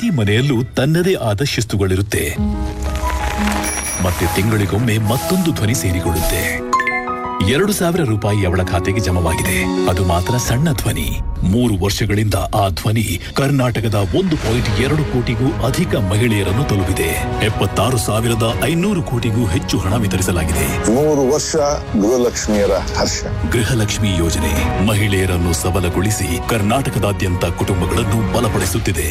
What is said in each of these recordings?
ಪ್ರತಿ ಮನೆಯಲ್ಲೂ ತನ್ನದೇ ಆದ ಶಿಸ್ತುಗಳಿರುತ್ತೆ ಮತ್ತೆ ತಿಂಗಳಿಗೊಮ್ಮೆ ಮತ್ತೊಂದು ಧ್ವನಿ ಸೇರಿಕೊಳ್ಳುತ್ತೆ ಎರಡು ಸಾವಿರ ರೂಪಾಯಿ ಅವಳ ಖಾತೆಗೆ ಜಮವಾಗಿದೆ ಅದು ಮಾತ್ರ ಸಣ್ಣ ಧ್ವನಿ ಮೂರು ವರ್ಷಗಳಿಂದ ಆ ಧ್ವನಿ ಕರ್ನಾಟಕದ ಒಂದು ಪಾಯಿಂಟ್ ಎರಡು ಕೋಟಿಗೂ ಅಧಿಕ ಮಹಿಳೆಯರನ್ನು ತಲುಪಿದೆ ಎಪ್ಪತ್ತಾರು ಸಾವಿರದ ಐನೂರು ಕೋಟಿಗೂ ಹೆಚ್ಚು ಹಣ ವಿತರಿಸಲಾಗಿದೆ ಮೂರು ವರ್ಷ ಗೃಹಲಕ್ಷ್ಮಿಯರ ಹರ್ಷ ಗೃಹಲಕ್ಷ್ಮಿ ಯೋಜನೆ ಮಹಿಳೆಯರನ್ನು ಸಬಲಗೊಳಿಸಿ ಕರ್ನಾಟಕದಾದ್ಯಂತ ಕುಟುಂಬಗಳನ್ನು ಬಲಪಡಿಸುತ್ತಿದೆ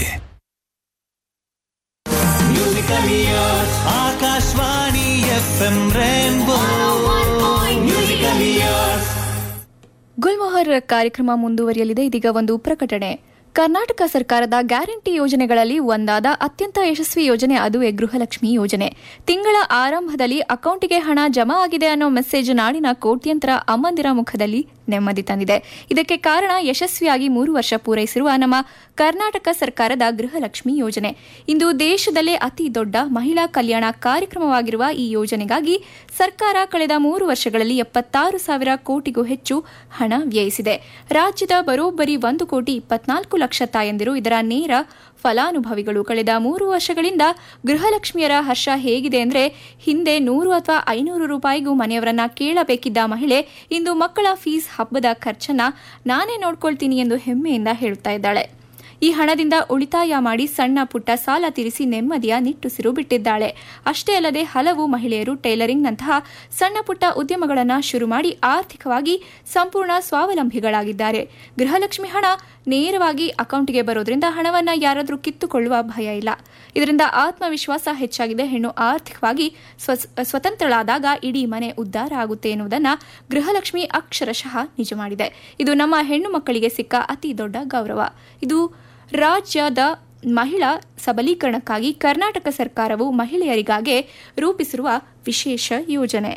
Akashvani F M rainbow musical ears Gulmohar ಕಾರ್ಯಕ್ರಮ ಮುಂದುವರಿಯಲಿದೆ ಇದೀಗ ಒಂದು ಪ್ರಕಟಣೆ ಕರ್ನಾಟಕ ಸರ್ಕಾರದ ಗ್ಯಾರಂಟಿ ಯೋಜನೆಗಳಲ್ಲಿ ಒಂದಾದ ಅತ್ಯಂತ ಯಶಸ್ವಿ ಯೋಜನೆ ಅದುವೇ ಗೃಹಲಕ್ಷ್ಮಿ ಯೋಜನೆ ತಿಂಗಳ ಆರಂಭದಲ್ಲಿ ಅಕೌಂಟಿಗೆ ಹಣ ಜಮಾ ಆಗಿದೆ ಅನ್ನೋ ಮೆಸೇಜ್ ನಾಡಿನ ಕೋಟ್ಯಂತರ ಅಮ್ಮಂದಿರ ಮುಖದಲ್ಲಿ ನೆಮ್ಮದಿ ತಂದಿದೆ ಇದಕ್ಕೆ ಕಾರಣ ಯಶಸ್ವಿಯಾಗಿ ಮೂರು ವರ್ಷ ಪೂರೈಸಿರುವ ನಮ್ಮ ಕರ್ನಾಟಕ ಸರ್ಕಾರದ ಗೃಹಲಕ್ಷ್ಮಿ ಯೋಜನೆ ಇಂದು ದೇಶದಲ್ಲೇ ಅತಿ ದೊಡ್ಡ ಮಹಿಳಾ ಕಲ್ಯಾಣ ಕಾರ್ಯಕ್ರಮವಾಗಿರುವ ಈ ಯೋಜನೆಗಾಗಿ ಸರ್ಕಾರ ಕಳೆದ ಮೂರು ವರ್ಷಗಳಲ್ಲಿ ಎಪ್ಪತ್ತಾರು ಸಾವಿರ ಕೋಟಿಗೂ ಹೆಚ್ಚು ಹಣ ವ್ಯಯಿಸಿದೆ ರಾಜ್ಯದ ಬರೋಬ್ಬರಿ ಒಂದು ಕೋಟಿ ಇಪ್ಪತ್ನಾಲ್ಕು ಲಕ್ಷ ತಾಯಂದಿರು ಇದರ ನೇರ ಫಲಾನುಭವಿಗಳು ಕಳೆದ ಮೂರು ವರ್ಷಗಳಿಂದ ಗೃಹಲಕ್ಷ್ಮಿಯರ ಹರ್ಷ ಹೇಗಿದೆ ಅಂದ್ರೆ ಹಿಂದೆ ನೂರು ಅಥವಾ ಐನೂರು ರೂಪಾಯಿಗೂ ಮನೆಯವರನ್ನ ಕೇಳಬೇಕಿದ್ದ ಮಹಿಳೆ ಇಂದು ಮಕ್ಕಳ ಫೀಸ್ ಹಬ್ಬದ ಖರ್ಚನ್ನ ನಾನೇ ನೋಡ್ಕೊಳ್ತೀನಿ ಎಂದು ಹೆಮ್ಮೆಯಿಂದ ಹೇಳುತ್ತಾ ಇದ್ದಾಳೆ ಈ ಹಣದಿಂದ ಉಳಿತಾಯ ಮಾಡಿ ಸಣ್ಣ ಪುಟ್ಟ ಸಾಲ ತೀರಿಸಿ ನೆಮ್ಮದಿಯ ನಿಟ್ಟುಸಿರು ಬಿಟ್ಟಿದ್ದಾಳೆ ಅಷ್ಟೇ ಅಲ್ಲದೆ ಹಲವು ಮಹಿಳೆಯರು ಟೈಲರಿಂಗ್ನಂತಹ ಸಣ್ಣ ಪುಟ್ಟ ಉದ್ಯಮಗಳನ್ನು ಶುರು ಮಾಡಿ ಆರ್ಥಿಕವಾಗಿ ಸಂಪೂರ್ಣ ಸ್ವಾವಲಂಬಿಗಳಾಗಿದ್ದಾರೆ ಗೃಹಲಕ್ಷ್ಮಿ ಹಣ ನೇರವಾಗಿ ಅಕೌಂಟ್ಗೆ ಬರೋದ್ರಿಂದ ಹಣವನ್ನ ಯಾರಾದರೂ ಕಿತ್ತುಕೊಳ್ಳುವ ಭಯ ಇಲ್ಲ ಇದರಿಂದ ಆತ್ಮವಿಶ್ವಾಸ ಹೆಚ್ಚಾಗಿದೆ ಹೆಣ್ಣು ಆರ್ಥಿಕವಾಗಿ ಸ್ವ- ಸ್ವತಂತ್ರಳಾದಾಗ ಇಡೀ ಮನೆ ಉದ್ಧಾರ ಆಗುತ್ತೆ ಎನ್ನುವುದನ್ನ ಗೃಹಲಕ್ಷ್ಮಿ ಅಕ್ಷರಶಃ ನಿಜ ಮಾಡಿದೆ ಇದು ನಮ್ಮ ಹೆಣ್ಣು ಮಕ್ಕಳಿಗೆ ಸಿಕ್ಕ ಅತಿ ದೊಡ್ಡ ಗೌರವ ಇದು ರಾಜ್ಯದ ಮಹಿಳಾ ಸಬಲೀಕರಣಕ್ಕಾಗಿ ಕರ್ನಾಟಕ ಸರ್ಕಾರವು ಮಹಿಳೆಯರಿಗಾಗೆ ರೂಪಿಸಿರುವ ವಿಶೇಷ ಯೋಜನೆ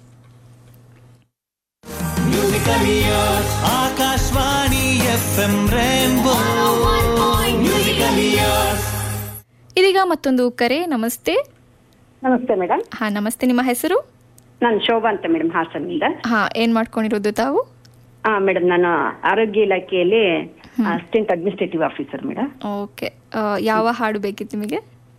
musical ears Akashvani F M rainbow musical ears ಇದೀಗ ಮತ್ತೊಂದು ಕರೆ ನಮಸ್ತೆ ನಮಸ್ತೆ ಮೇಡಮ್ ಹಾ ನಮಸ್ತೆ ನಿಮ್ಮ ಹೆಸರು ನಾನು ಶೋಭಾ ಅಂತ ಮೇಡಮ್ ಹಾಸನಿಂದ ಹಾ ಏನ್ ಮಾಡ್ಕೊಂಡಿರೋದು ತಾವು ಆ ಮೇಡಮ್ ನಾನು ಆರೋಗ್ಯ ಇಲಾಖೆಯಲ್ಲಿ assistant administrative officer madam okay ಯಾವ ಹಾಡು ಬೇಕಿತ್ತು ನಿಮಗೆ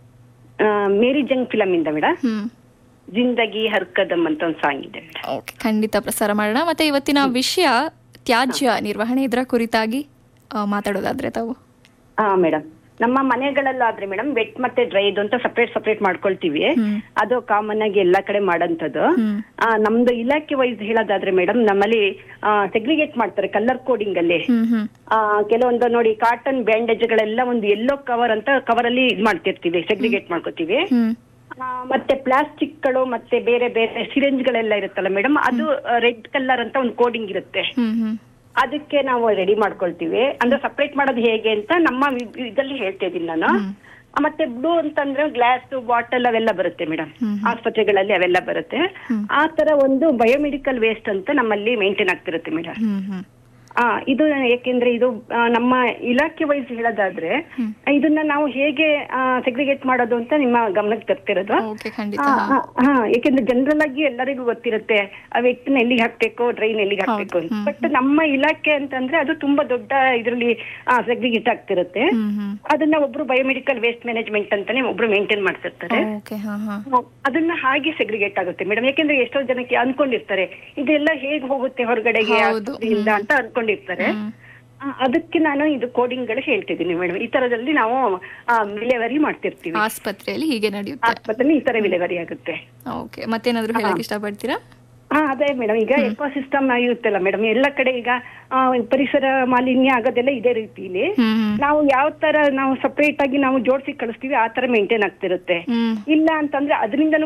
ಆ, ಮೇರಿ ಜಂಗ್ ಫಿಲಮ್ ಇಂದ ಮೇಡಮ್ ಹ್ಮ್ ಜಿಂದಗಿ ಹರ್ಕದಮ್ ಅಂತ ಒಂದು ಸಾಂಗ್ ಇದೆ ಮೇಡಮ್ ಓಕೆ ಖಂಡಿತ ಪ್ರಸಾರ ಮಾಡೋಣ ಮತ್ತೆ ಇವತ್ತಿನ ವಿಷಯ ತ್ಯಾಜ್ಯ ನಿರ್ವಹಣೆ ಇದರ ಕುರಿತಾಗಿ ಆ, ಮಾತಾಡೋದಾದ್ರೆ ತಾವು ಹಾ ಮೇಡಮ್ ನಮ್ಮ ಮನೆಗಳಲ್ಲಾದ್ರೆ ಮೇಡಮ್ ವೆಟ್ ಮತ್ತೆ ಡ್ರೈ ಇದು ಅಂತ ಸಪ್ರೇಟ್ ಸಪ್ರೇಟ್ ಮಾಡ್ಕೊಳ್ತೀವಿ ಅದು ಕಾಮನ್ ಆಗಿ ಎಲ್ಲಾ ಕಡೆ ಮಾಡೋಂಥದ್ದು ಆ, ನಮ್ದು ಇಲಾಖೆ ವೈಸ್ ಹೇಳೋದಾದ್ರೆ ಮೇಡಮ್ ನಮ್ಮಲ್ಲಿ ಸೆಗ್ರಿಗೇಟ್ ಮಾಡ್ತಾರೆ ಕಲರ್ ಕೋಡಿಂಗ್ ಅಲ್ಲಿ ಹ್ಮ್ ಹ್ಮ್ ಆ, ಕೆಲವೊಂದು ನೋಡಿ ಕಾಟನ್ ಬ್ಯಾಂಡೇಜ್ ಗಳೆಲ್ಲ ಒಂದು ಎಲ್ಲೋ ಕವರ್ ಅಂತ ಕವರ್ ಅಲ್ಲಿ ಇದ್ ಮಾಡ್ತಿರ್ತೀವಿ ಸೆಗ್ರಿಗೇಟ್ ಮಾಡ್ಕೋತೀವಿ ಹ್ಮ್ ಆ, ಮತ್ತೆ ಪ್ಲಾಸ್ಟಿಕ್ ಗಳು ಮತ್ತೆ ಬೇರೆ ಬೇರೆ ಸಿರಿಂಜ್ ಗಳೆಲ್ಲ ಇರುತ್ತಲ್ಲ ಮೇಡಮ್ ಅದು ರೆಡ್ ಕಲರ್ ಅಂತ ಒಂದು ಕೋಡಿಂಗ್ ಇರುತ್ತೆ ಹ್ಮ್ ಹ್ಮ್ ಅದಕ್ಕೆ ನಾವು ರೆಡಿ ಮಾಡ್ಕೊಳ್ತೀವಿ ಅಂದ್ರೆ ಸಪರೇಟ್ ಮಾಡೋದು ಹೇಗೆ ಅಂತ ನಮ್ಮ ವಿ- ಇದರಲ್ಲಿ ಹೇಳ್ತಾ ಇದೀನಿ ನಾನು ಆ, ಮತ್ತೆ ಬ್ಲೂ ಅಂತಂದ್ರೆ ಗ್ಲಾಸ್ ಬಾಟಲ್ ಅವೆಲ್ಲ ಬರುತ್ತೆ ಮೇಡಮ್ ಆಸ್ಪತ್ರೆಗಳಲ್ಲಿ ಅವೆಲ್ಲ ಬರುತ್ತೆ ಆ ತರ ಒಂದು ಬಯೋಮೆಡಿಕಲ್ ವೇಸ್ಟ್ ಅಂತ ನಮ್ಮಲ್ಲಿ ಮೇಂಟೈನ್ ಆಗ್ತಿರುತ್ತೆ ಮೇಡಮ್ ಹ್ಮ್ ಹ್ಮ್ ಆ ಇದು ಯಾಕೆಂದ್ರೆ ಇದು ಆ, ನಮ್ಮ ಇಲಾಖೆ ವೈಸ್ ಹೇಳೋದಾದ್ರೆ ಇದನ್ನ ನಾವು ಹೇಗೆ ಸೆಗ್ರಿಗೇಟ್ ಮಾಡೋದು ಅಂತ ನಿಮ್ಮ ಗಮನಕ್ಕೆ ತರ್ತಿರೋದು ಓಕೆ ಖಂಡಿತ ಆ, ಆ, ಹಾ ಯಾಕೆಂದ್ರೆ ಜನರಲ್ ಆಗಿ ಎಲ್ಲರಿಗೂ ಗೊತ್ತಿರುತ್ತೆ ಆ ವ್ಯಕ್ತಿನ ಎಲ್ಲಿಗೆ ಹಾಕ್ಬೇಕು ಡ್ರೈನ್ ಎಲ್ಲಿಗೆ ಹಾಕ್ಬೇಕು ಅಂತ ಬಟ್ ನಮ್ಮ ಇಲಾಖೆ ಅಂತಂದ್ರೆ ಅದು ತುಂಬಾ ದೊಡ್ಡ ಇದರಲ್ಲಿ ಸೆಗ್ರಿಗೇಟ್ ಆಗ್ತಿರುತ್ತೆ ಹ್ಮ್ ಹ್ಮ್ ಅದನ್ನ ಒಬ್ರು ಬಯೋಮೆಡಿಕಲ್ ವೇಸ್ಟ್ ಮ್ಯಾನೇಜ್ಮೆಂಟ್ ಅಂತಾನೆ ಒಬ್ರು ಮೇಂಟೈನ್ ಮಾಡ್ತಿರ್ತಾರೆ ಓಕೆ ಹಾ ಹಾ ಅದನ್ನ ಹಾಗೆ ಸೆಗ್ರಿಗೇಟ್ ಆಗುತ್ತೆ ಮೇಡಮ್ ಯಾಕೆಂದ್ರೆ ಎಷ್ಟೋ ಜನಕ್ಕೆ ಅನ್ಕೊಂಡಿರ್ತಾರೆ ಇದೆಲ್ಲ ಹೇಗ್ ಹೋಗುತ್ತೆ ಹೊರಗಡೆಗೆ ಹೌದು. ಆಸ್ಪತ್ರೆಯಿಂದ ಅಂತ ಅನ್ಕೊಂಡಿರ್ತಾರೆ ಆ, ಅದಕ್ಕೆ ನಾನು ಇದು ಕೋಡಿಂಗ್ ಗಳು ಹೇಳ್ತಿದ್ದೀನಿ ಮೇಡಮ್ ಈ ತರದಲ್ಲಿ ನಾವು ಆ, ವಿಲೇವಾರಿ ಮಾಡ್ತಿರ್ತೀವಿ ಆಸ್ಪತ್ರೆಯಲ್ಲಿ ಹೀಗೆ ನಡೆಯುತ್ತೆ ಆಸ್ಪತ್ರೆ ಈ ತರ ವಿಲೇವಾರಿ ಆಗುತ್ತೆ ಓಕೆ ಮತ್ತೇನಾದ್ರೂ ಹೇಳಕ್ ಇಷ್ಟಪಡ್ತೀರಾ ಹಾ ಅದೇ ಮೇಡಮ್ ಈಗ ಎಕೋ ಸಿಸ್ಟಮ್ ಇರುತ್ತಲ್ಲ ಮೇಡಮ್ ಎಲ್ಲ ಕಡೆ ಈಗ ಆ, ಪರಿಸರ ಮಾಲಿನ್ಯ ಆಗೋದೆಲ್ಲ ಇದೇ ರೀತಿಲಿ ಹ್ಮ್ ಹ್ಮ್ ನಾವು ಯಾವ ತರ ನಾವು ಸಪರೇಟ್ ಆಗಿ ನಾವು ಜೋಡಿಸಿ ಕಳಿಸ್ತೀವಿ ಆ ತರ ಮೇಂಟೈನ್ ಆಗ್ತಿರುತ್ತೆ ಹ್ಮ್ ಇಲ್ಲ ಅಂತಂದ್ರೆ ಅದರಿಂದನೂ